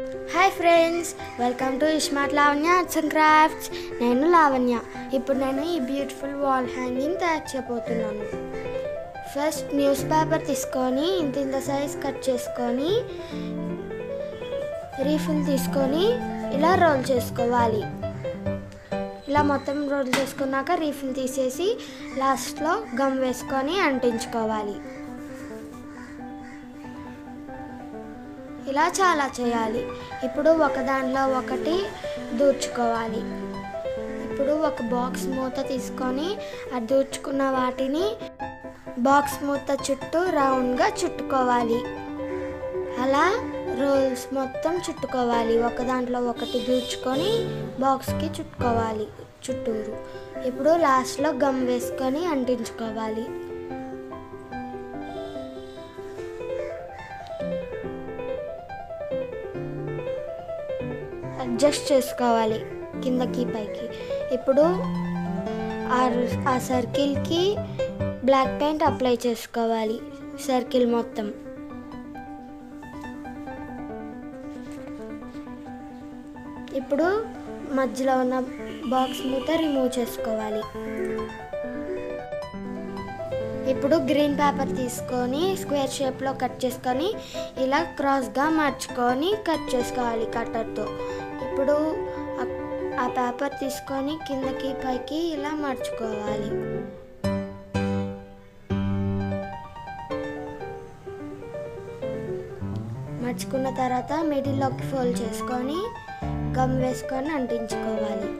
hi friends welcome to ismart Lavanya arts and crafts నేను లావణ్య ఇప్పుడు నేను ఈ బ్యూటిఫుల్ వాల్ హ్యాంగింగ్ తయారు చేయబోతున్నాను ఫస్ట్ న్యూస్ పేపర్ తీసుకొని ఇంత ఇంత సైజ్ కట్ చేసుకొని రీఫిల్ తీసుకొని ఇలా రోల్ చేసుకోవాలి ఇలా మొత్తం రోల్ చేసుకున్నాక రీఫిల్ తీసేసి లాస్ట్లో గమ్ వేసుకొని అంటించుకోవాలి ఇలా చాలా చేయాలి ఇప్పుడు ఒక దానిలో ఒకటి దూర్చుకోవాలి ఇప్పుడు ఒక బాక్స్ మూత తీసుకొని ఆ దూర్చుకున్న వాటిని బాక్స్ మూత చుట్టూ రౌండ్గా చుట్టుకోవాలి అలా రోల్స్ మొత్తం చుట్టుకోవాలి ఒక దాంట్లో ఒకటి దూర్చుకొని బాక్స్కి చుట్టుకోవాలి చుట్టూరు ఇప్పుడు లాస్ట్లో గమ్ వేసుకొని అంటించుకోవాలి అడ్జస్ట్ చేసుకోవాలి కిందకి పైకి ఇప్పుడు ఆ ఆ సర్కిల్కి బ్లాక్ పెయింట్ అప్లై చేసుకోవాలి సర్కిల్ మొత్తం ఇప్పుడు మధ్యలో ఉన్న బాక్స్ మూత రిమూవ్ చేసుకోవాలి ఇప్పుడు గ్రీన్ పేపర్ తీసుకొని స్క్వేర్ షేప్లో కట్ చేసుకొని ఇలా క్రాస్గా మార్చుకొని కట్ చేసుకోవాలి కట్టర్తో ఇప్పుడు ఆ- ఆ పేపర్ తీసుకొని కిందకి పైకి ఇలా మర్చుకోవాలి మర్చుకున్న తర్వాత మిడిల్లోకి ఫోల్డ్ చేసుకొని గమ్ వేసుకొని అంటించుకోవాలి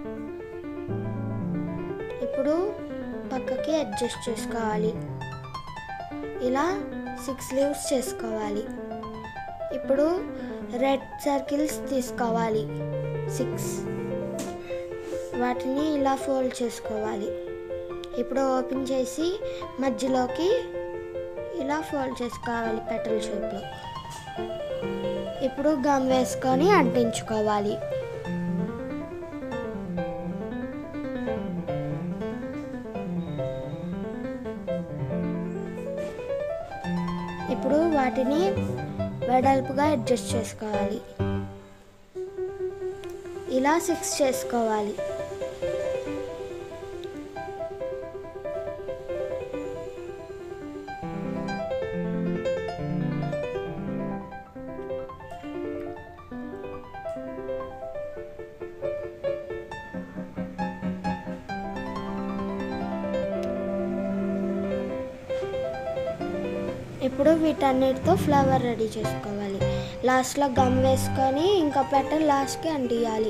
ఇప్పుడు పక్కకి అడ్జస్ట్ చేసుకోవాలి ఇలా సిక్స్ లీవ్స్ చేసుకోవాలి ఇప్పుడు రెడ్ సర్కిల్స్ తీసుకోవాలి సిక్స్ వాటిని ఇలా ఫోల్డ్ చేసుకోవాలి ఇప్పుడు ఓపెన్ చేసి మధ్యలోకి ఇలా ఫోల్డ్ చేసుకోవాలి పెటల్ షేప్లో ఇప్పుడు గమ్ వేసుకొని అంటించుకోవాలి ఇప్పుడు వాటిని వెడల్పుగా అడ్జస్ట్ చేసుకోవాలి ఇలా సిక్స్ చేసుకోవాలి ఇప్పుడు వీటన్నిటితో ఫ్లవర్ రెడీ చేసుకోవాలి లాస్ట్లో గమ్ వేసుకొని ఇంకా పెటల్ లాస్ట్కి అంటియాలి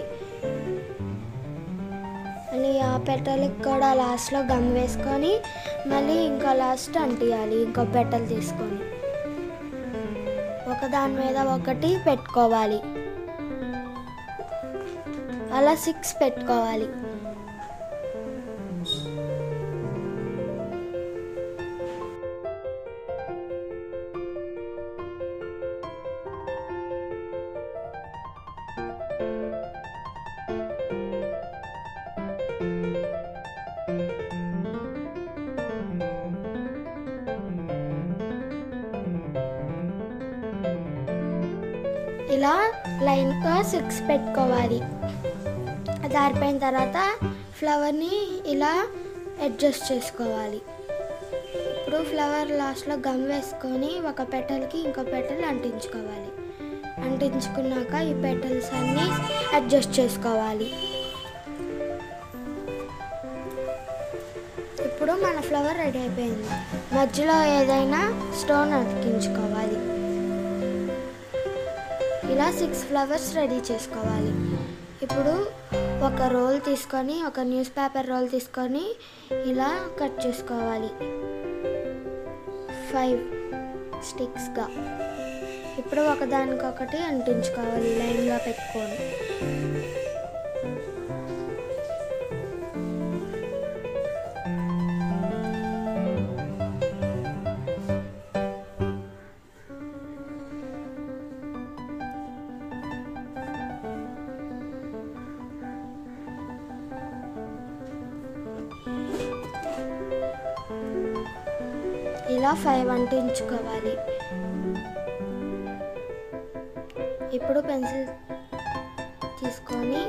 మళ్ళీ ఆ పెటల్కి కూడా లాస్ట్లో గమ్ వేసుకొని మళ్ళీ ఇంకా లాస్ట్ అంటియాలి ఇంకో పెటల్ తీసుకొని ఒక దాని మీద ఒకటి పెట్టుకోవాలి అలా సిక్స్ పెట్టుకోవాలి ఇలా లైన్గా సిక్స్ పెట్టుకోవాలి అది ఆరిపోయిన తర్వాత ఫ్లవర్ని ఇలా అడ్జస్ట్ చేసుకోవాలి ఇప్పుడు ఫ్లవర్ లాస్ట్లో గమ్ వేసుకొని ఒక పెటల్కి ఇంకో పెటల్ అంటించుకోవాలి అంటించుకున్నాక ఈ పెటల్స్ అన్నీ అడ్జస్ట్ చేసుకోవాలి ఇప్పుడు మన ఫ్లవర్ రెడీ అయిపోయింది మధ్యలో ఏదైనా స్టోన్ అతికించుకోవాలి ఇలా సిక్స్ ఫ్లవర్స్ రెడీ చేసుకోవాలి ఇప్పుడు ఒక రోల్ తీసుకొని ఒక న్యూస్ పేపర్ రోల్ తీసుకొని ఇలా కట్ చేసుకోవాలి ఫైవ్ స్టిక్స్గా ఇప్పుడు ఒకదానికొకటి అంటించుకోవాలి లైన్గా పెట్టుకొని ఇలా ఫైవ్ అంటించుకోవాలి ఇప్పుడు పెన్సిల్ తీసుకొని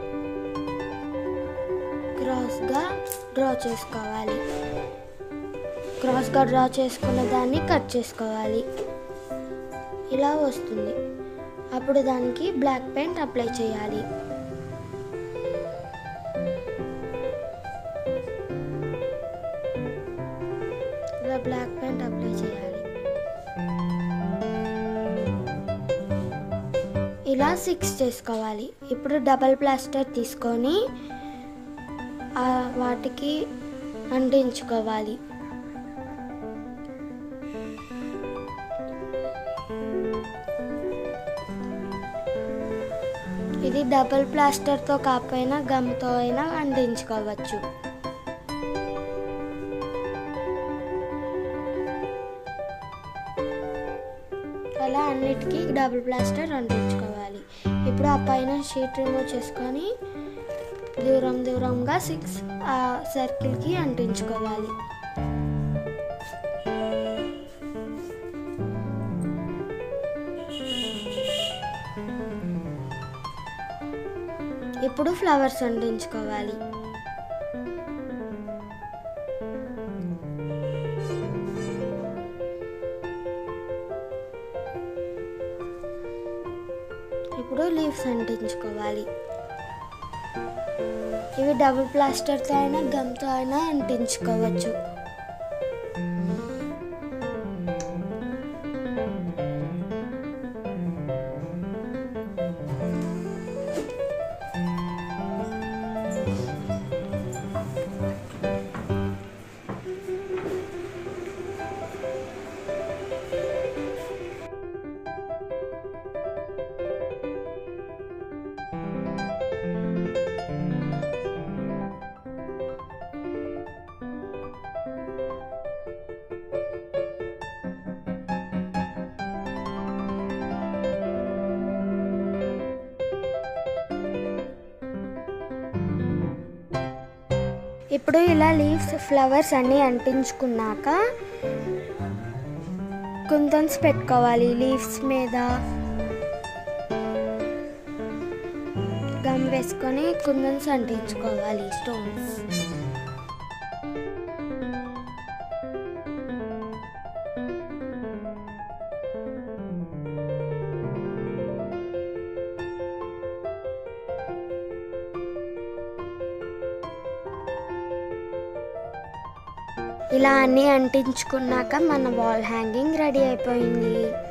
క్రాస్గా డ్రా చేసుకోవాలి క్రాస్గా డ్రా చేసుకున్న దాన్ని కట్ చేసుకోవాలి ఇలా వస్తుంది అప్పుడు దానికి బ్లాక్ పెయింట్ అప్లై చేయాలి ఇలా బ్లాక్ పెయింట్ అప్లై చేయాలి ఇలా సిక్స్ చేసుకోవాలి ఇప్పుడు డబల్ ప్లాస్టర్ తీసుకొని ఆ వాటికి అంటించుకోవాలి ఇది డబల్ ప్లాస్టర్తో కాకపోయినా గమ్తో అయినా అంటించుకోవచ్చు అలా అన్నిటికీ డబుల్ ప్లాస్టర్ అంటించుకోవాలి ఇప్పుడు ఆ పైన షీట్ రిమూవ్ చేసుకొని దూరం దూరంగా సిక్స్ ఆ సర్కిల్కి అంటించుకోవాలి ఇప్పుడు ఫ్లవర్స్ అంటించుకోవాలి ఇప్పుడు లీవ్స్ అంటించుకోవాలి ఇవి డబుల్ ప్లాస్టర్తో అయినా గమ్తో అయినా అంటించుకోవచ్చు ఇప్పుడు ఇలా లీవ్స్ ఫ్లవర్స్ అన్నీ అంటించుకున్నాక కుందన్స్ పెట్టుకోవాలి లీవ్స్ మీద గమ్ వేసుకొని కుందన్స్ అంటించుకోవాలి స్టోన్స్ ఇలా అన్నీ అంటించుకున్నాక మన వాల్ హ్యాంగింగ్ రెడీ అయిపోయింది